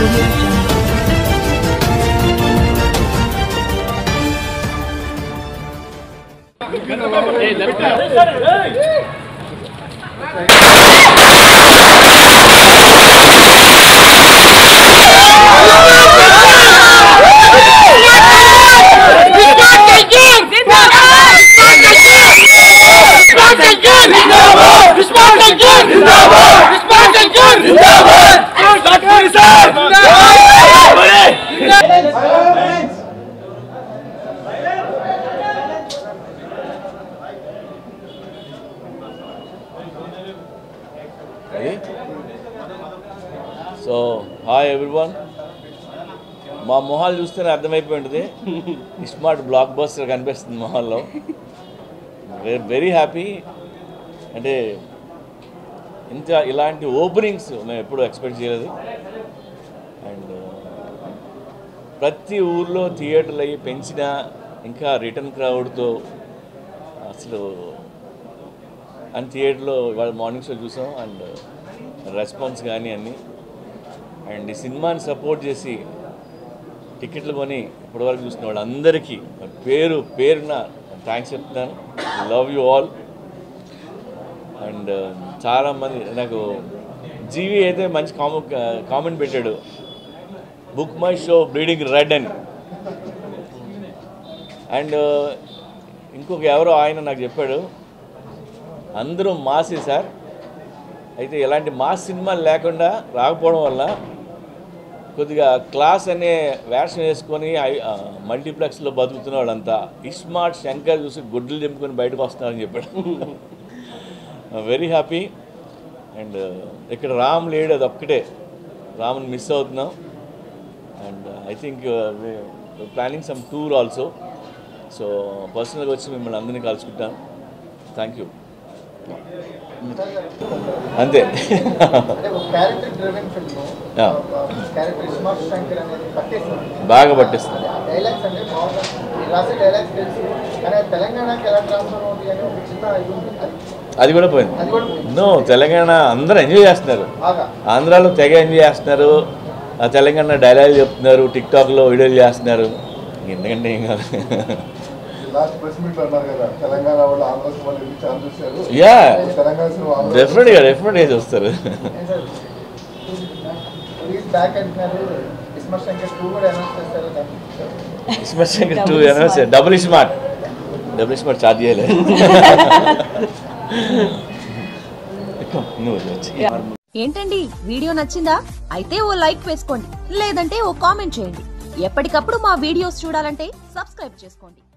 audio jungle. So hi everyone మా మొహాలు చూస్తేనే అర్థమైపోయి ఉంటుంది స్మార్ట్ బ్లాక్ బస్టర్ కనిపిస్తుంది మొహాల్లో వెరీ హ్యాపీ అంటే ఇంత ఇలాంటి ఓపెనింగ్స్ మేము ఎప్పుడూ ఎక్స్పెక్ట్ చేయలేదు అండ్ ప్రతి ఊర్లో థియేటర్లు అయ్యి పెంచిన ఇంకా రిటర్న్ క్రౌడ్తో అసలు అండ్ థియేటర్లో ఇవాళ మార్నింగ్ షో చూసాం అండ్ రెస్పాన్స్ కానీ అన్నీ అండ్ ఈ సినిమాని సపోర్ట్ చేసి టికెట్లు కొని ఇప్పటివరకు చూసిన వాళ్ళందరికీ పేరు పేరున థ్యాంక్స్ చెప్తున్నాను లవ్ యూ ఆల్ అండ్ చాలామంది నాకు జీవి అయితే మంచి కామ కామెంట్ పెట్టాడు book my show bleeding red అని అండ్ ఇంకొక ఎవరో ఆయన నాకు చెప్పాడు అందరూ మాసే సార్ అయితే ఇలాంటి మాస్ సినిమాలు లేకుండా రాకపోవడం వల్ల కొద్దిగా క్లాస్ అనే వేషం వేసుకొని ఐ- ఆ, మల్టీప్లెక్స్లో బతుకుతున్న వాళ్ళంతా ఇస్మార్ట్ శంకర్ చూసి గుడ్లు చెంపుకొని బయటకు వస్తున్నారని చెప్పాడు వెరీ హ్యాపీ అండ్ ఇక్కడ రామ్ లేడు అది ఒక్కటే రామ్ని మిస్ అవుతున్నాం and I think planning some tour also so పర్సనల్గా వచ్చి మిమ్మల్ని అందరినీ కలుసుకుంటాను థ్యాంక్ యూ అంతే అంటే ఒక character driven film Yeah. Character smart Shankar అనేది పట్టేస్తుంది బాగా పట్టిస్తుంది ఆ డైలాగ్స్ అంటే బాగా మీరు రాసే డైలాగ్స్ తెలుసు కానీ అది తెలంగాణకి ఎలా ట్రాన్స్ఫర్ అవుతుంది అని ఒక చిన్న ఇది ఉంది అది అది కూడా పోయింది అది కూడా పోయింది. నో తెలంగాణ అందరూ ఎంజాయ్ చేస్తున్నారు బాగా ఆంధ్రాలో తెగ ఎంజాయ్ చేస్తున్నారు ఆ తెలంగాణ డైలాగ్ చెప్తున్నారు టిక్ టాక్లో వీడియోలు చేస్తున్నారు ఎందుకంటే ఏం కాదు లాస్ట్ ప్రెస్ మీట్ అన్నారు కదా తెలంగాణ వాళ్ళు ఆంధ్ర సినిమాలు ఎన్ని ఛాన్స్ చూశారు యా తెలంగాణ సినిమా ఆంధ్ర డెఫినెట్గా డెఫినెట్గా చూస్తారు రిలీజ్ బ్యాక్ అంటున్నారు స్మార్ట్ శంకర్ టూ కూడా అనౌన్స్ చేస్తారు దాన్ని స్పెషల్గా two announce double smart double smart charge చేయలేదు నువ్వు వచ్చి ఏంటండి వీడియో నచ్చిందా అయితే ఓ లైక్ వేసుకోండి లేదంటే ఓ కామెంట్ చేయండి ఎప్పటికప్పుడు మా వీడియోస్ చూడాలంటే సబ్స్క్రైబ్ చేసుకోండి